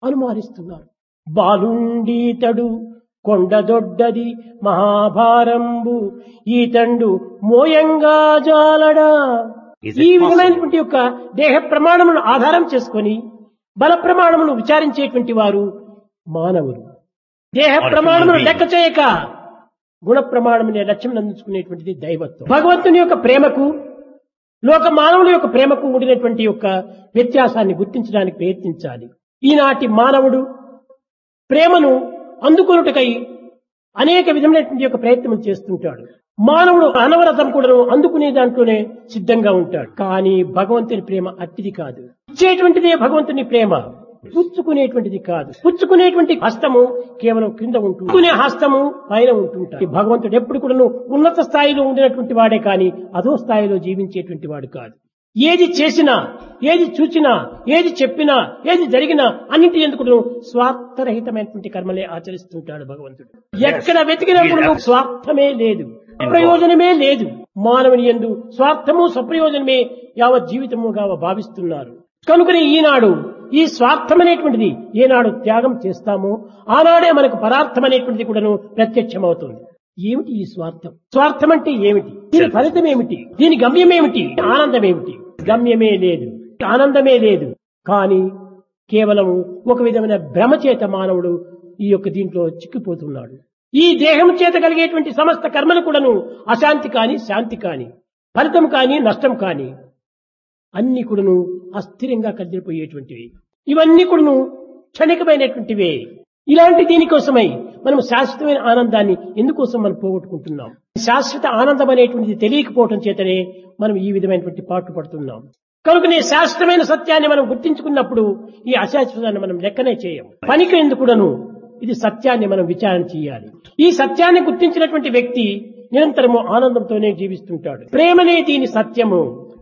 అనుమానిస్తున్నారు బాలుండీతడు కొండదొడ్డది మహాభారంబు ఈతండు మోయంగా జాలడా Is it ఈ విధమైనటువంటి యొక్క దేహ ప్రమాణమును ఆధారం చేసుకొని బల ప్రమాణమును విచారించేటువంటి వారు మానవులు దేహ Or ప్రమాణమును human being. లెక్క చేయక గుణ ప్రమాణమునే లక్ష్యం అందించుకునేటువంటిది దైవత్వం భగవంతుని యొక్క ప్రేమకు లోక మానవుల యొక్క ప్రేమకు ఉండినటువంటి యొక్క వ్యత్యాసాన్ని గుర్తించడానికి ప్రయత్నించాలి ఈనాటి మానవుడు ప్రేమను అందుకొనుటకై అనేక విధమైనటువంటి యొక్క ప్రయత్నం చేస్తుంటాడు మానవుడు అనవరతం కూడా అందుకునే దాంట్లోనే సిద్ధంగా ఉంటాడు కానీ భగవంతుని ప్రేమ అట్టిది కాదు ఇచ్చేటువంటిదే భగవంతుని ప్రేమ పుచ్చుకునేటువంటిది కాదు పుచ్చుకునేటువంటి హస్తము కేవలం క్రింద ఉంటుంది పుచ్చుకునే హస్తము పైన ఉంటుంటాడు భగవంతుడు ఎప్పుడు కూడా ఉన్నత స్థాయిలో ఉండినటువంటి వాడే కానీ అధో స్థాయిలో జీవించేటువంటి వాడు కాదు ఏది చేసినా ఏది చూచినా ఏది చెప్పినా ఏది జరిగినా అన్నింటి ఎందుకు స్వార్థరహితమైనటువంటి కర్మలే ఆచరిస్తుంటాడు భగవంతుడు ఎక్కడ వెతికినప్పుడు స్వార్థమే లేదు ప్రయోజనమే లేదు మానవుని ఎందు స్వార్థము సప్రయోజనమే యావత్ జీవితముగా భావిస్తున్నారు కనుకనే ఈనాడు ఈ స్వార్థం అనేటువంటిది ఏనాడు త్యాగం చేస్తామో ఆనాడే మనకు పరార్థం అనేటువంటిది కూడాను ప్రత్యక్షమవుతుంది ఏమిటి ఈ స్వార్థం స్వార్థం అంటే ఏమిటి దీని ఫలితం ఏమిటి దీని గమ్యం ఏమిటి ఆనందం ఏమిటి గమ్యమే లేదు ఆనందమే లేదు కానీ కేవలము ఒక విధమైన భ్రమ చేత మానవుడు ఈ యొక్క దీంట్లో చిక్కిపోతున్నాడు ఈ దేహం చేత కలిగేటువంటి సమస్త కర్మలు కూడాను అశాంతి కాని శాంతి కాని ఫలితం కాని నష్టం కాని అన్ని కూడాను అస్థిరంగా కదిలిపోయేటువంటివి ఇవన్నీ కూడాను క్షణికమైనటువంటివే ఇలాంటి దీనికోసమై మనం శాశ్వతమైన ఆనందాన్ని ఎందుకోసం మనం పోగొట్టుకుంటున్నాం శాశ్వత ఆనందం అనేటువంటిది తెలియకపోవటం చేతనే మనం ఈ విధమైనటువంటి పాటు పడుతున్నాం కనుకనే శాశ్వతమైన సత్యాన్ని మనం గుర్తించుకున్నప్పుడు ఈ అశాశ్వతాన్ని మనం లెక్కనే చేయం పనికి ఎందుకుడను ఇది సత్యాన్ని మనం విచారణ చేయాలి ఈ సత్యాన్ని గుర్తించినటువంటి వ్యక్తి నిరంతరము ఆనందంతోనే జీవిస్తుంటాడు ప్రేమనే దీని సత్యము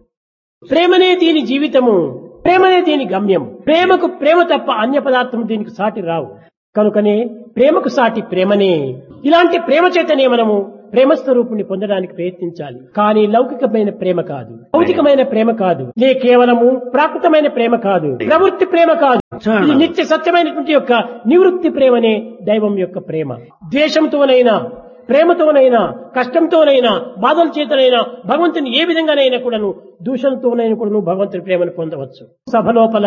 ప్రేమనే దీని జీవితము ప్రేమనే దీని గమ్యం ప్రేమకు ప్రేమ తప్ప అన్య పదార్థం దీనికి సాటి రావు కనుకనే ప్రేమకు సాటి ప్రేమనే ఇలాంటి ప్రేమ చేతనే మనము ప్రేమ స్వరూపుణ్ణి పొందడానికి ప్రయత్నించాలి కానీ లౌకికమైన ప్రేమ కాదు భౌతికమైన ప్రేమ కాదు లే కేవలము ప్రాకృతమైన ప్రేమ కాదు ప్రవృత్తి ప్రేమ కాదు ఇది నిత్య సత్యమైనటువంటి యొక్క నివృత్తి ప్రేమనే దైవం యొక్క ప్రేమ ద్వేషంతోనైనా ప్రేమతోనైనా కష్టంతోనైనా బాధల చేతనైనా భగవంతుని ఏ విధంగానైనా కూడాను దూషణతోనైనా కూడాను భగవంతుని ప్రేమను పొందవచ్చు సభ లోపల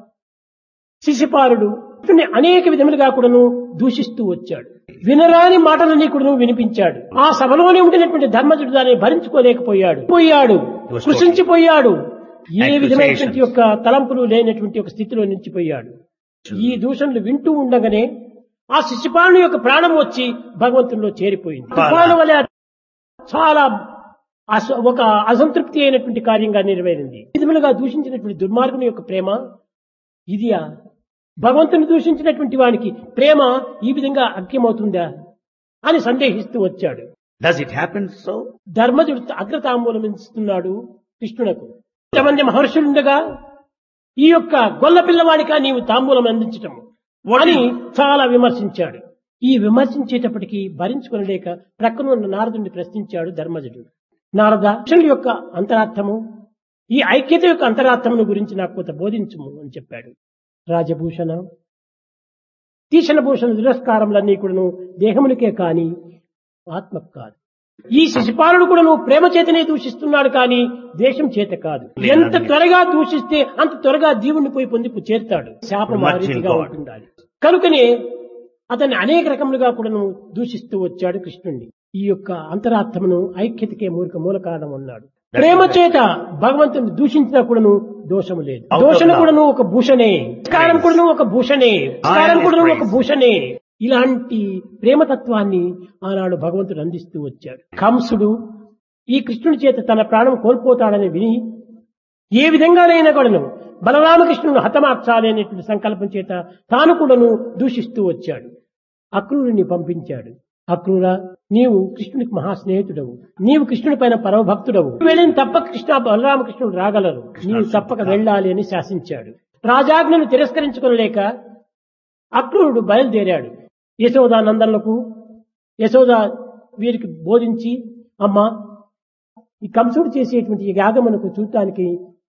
శిశుపాలుడు ఇతన్ని అనేక విధములుగా కూడాను దూషిస్తూ వచ్చాడు వినరాని మాటలన్నీ కూడాను వినిపించాడు ఆ సభలోనే ఉండినటువంటి ధర్మజుడు దాన్ని భరించుకోలేకపోయాడు పోయాడు కృషించిపోయాడు ఏ విధమైనటువంటి యొక్క తలంపులు లేనటువంటి ఒక స్థితిలో నిలిచిపోయాడు ఈ దూషణలు వింటూ ఉండగానే ఆ శిశుపాలుని యొక్క ప్రాణం వచ్చి భగవంతునిలో చేరిపోయింది శిశుపాలు వల్ల చాలా అస- ఒక అసంతృప్తి అయినటువంటి కార్యంగా నెరవేరింది ఈ విధములుగా దూషించినటువంటి దుర్మార్గుని యొక్క ప్రేమ ఇదియా భగవంతుని దూషించినటువంటి వానికి ప్రేమ ఈ విధంగా అగ్యమవుతుందా అని సందేహిస్తూ వచ్చాడు Does it happen so? ధర్మజుడు అగ్రతాంబూలం ఇస్తున్నాడు కృష్ణునకు ఇంతమంది మహర్షులుండగా ఈ యొక్క గొల్ల పిల్లవాడిగా నీవు తాంబూలం అందించటం అని చాలా విమర్శించాడు ఈ విమర్శించేటప్పటికి భరించుకొనలేక ప్రక్కన ఉన్న నారదుని ప్రశ్నించాడు ధర్మజుడు నారద కృష్ణుడి యొక్క అంతరార్థము ఈ ఐక్యత యొక్క అంతరార్థమును గురించి నాకు కొంత బోధించుము అని చెప్పాడు రాజభూషణ తీషణభూషణ తిరస్కారములన్నీ కూడాను దేహమునికే కాని ఆత్మకు కాదు ఈ శిశుపాలుడు కూడా నువ్వు ప్రేమ చేతనే దూషిస్తున్నాడు కానీ దేశం చేత కాదు ఎంత త్వరగా దూషిస్తే అంత త్వరగా జీవుని పోయి పొంది చేరుతాడు శాపం ఆ రీతిగా ఉంటుండాలి కనుకనే అతన్ని అనేక రకములుగా కూడాను దూషిస్తూ వచ్చాడు కృష్ణుణ్ణి ఈ యొక్క అంతరాత్మను ఐక్యతకే మూలిక మూల కారణం అన్నాడు ప్రేమ చేత భగవంతుని దూషించినా కూడాను దోషము లేదు Out of దోషణ love. కూడాను ఒక భూషణే కారం కూడాను ఒక భూషణే కారం కూడాను ఒక భూషణే ఇలాంటి ప్రేమతత్వాన్ని ఆనాడు భగవంతుడు అందిస్తూ వచ్చాడు కంసుడు ఈ కృష్ణుడి చేత తన ప్రాణం కోల్పోతాడని విని ఏ విధంగానైనా కూడాను బలరామకృష్ణుడు హతమార్చాలి అనేటువంటి సంకల్పం చేత తాను కూడాను దూషిస్తూ వచ్చాడు అక్రూరుని పంపించాడు అక్రూర నీవు కృష్ణుడికి మహా స్నేహితుడవు నీవు కృష్ణుడి పైన పరమభక్తుడవు వెళ్ళిన తప్పక కృష్ణ బలరామకృష్ణుడు రాగలరు నీవు తప్పక వెళ్ళాలి అని శాసించాడు రాజాజ్ఞను తిరస్కరించుకోలేక అక్రూరుడు బయలుదేరాడు యశోదానందనులకు యశోద వీరికి బోధించి అమ్మా ఈ కంసుడు చేసేటువంటి ఈ యాగమునకు చూడటానికి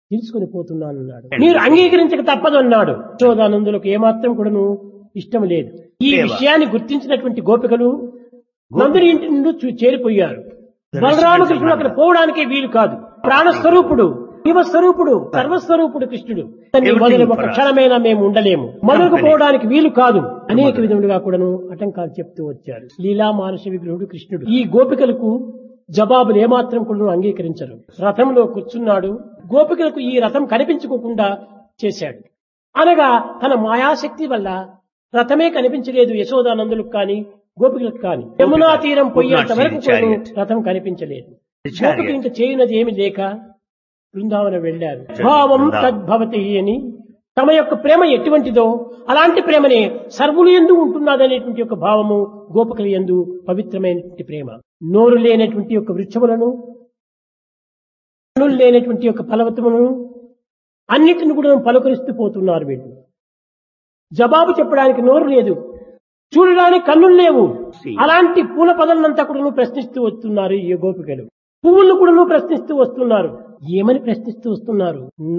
తీసుకుని పోతున్నానన్నాడు మీరు అంగీకరించక తప్పదు అన్నాడు యశోదానందులకు ఏమాత్రం కూడాను ఇష్టం లేదు ఈ దేవా. విషయాన్ని గుర్తించినటువంటి గోపికలు నందుని ఇంటి నుండి చూ- చేరిపోయారు బలరామకృష్ణుడు అక్కడ పోవడానికే వీలు కాదు ప్రాణస్వరూపుడు శివస్వరూపుడు సర్వస్వరూపుడు కృష్ణుడు అతన్ని Everything మొదలు ఒక for us. క్షణమైనా మేము ఉండలేము మొదలుకు Company. పోవడానికి వీలు కాదు అనేక విధములుగా కూడాను ఆటంకాలు చెప్తూ వచ్చారు లీలా మానస విగ్రహుడు కృష్ణుడు ఈ గోపికలకు జవాబులు ఏమాత్రం కూడా అంగీకరించరు రథంలో కూర్చున్నాడు గోపికలకు ఈ రథం కనిపించుకోకుండా చేశాడు అనగా తన మాయాశక్తి వల్ల రథమే కనిపించలేదు యశోదానందులకు కాని గోపికలకు కాని యమునా తీరం పోయేంత see వరకు the chariot. కూడాను రథం కనిపించలేదు The chariot. గోపికలు ఇంకా చేయనది ఏమి లేక బృందావనం వెళ్ళారు భావం బృందావనం. తద్భవతి అని తమ యొక్క ప్రేమ ఎటువంటిదో అలాంటి ప్రేమనే సర్వులు ఎందు ఉంటున్నదనేటువంటి యొక్క భావము గోపికల ఎందు పవిత్రమైనటువంటి ప్రేమ నోరు లేనటువంటి యొక్క వృక్షములను కన్నులు లేనటువంటి యొక్క ఫలవతములను అన్నిటిని కూడా పలుకరిస్తూ పోతున్నారు వీళ్ళు జవాబు చెప్పడానికి నోరు లేదు చూడడానికి కన్నులు లేవు See. అలాంటి పూల పదలంతా కూడా ప్రశ్నిస్తూ వస్తున్నారు ఈ గోపికలు పువ్వులను కూడా ప్రశ్నిస్తూ వస్తున్నారు ఏమని ప్రశ్నిస్తూ వస్తున్నారు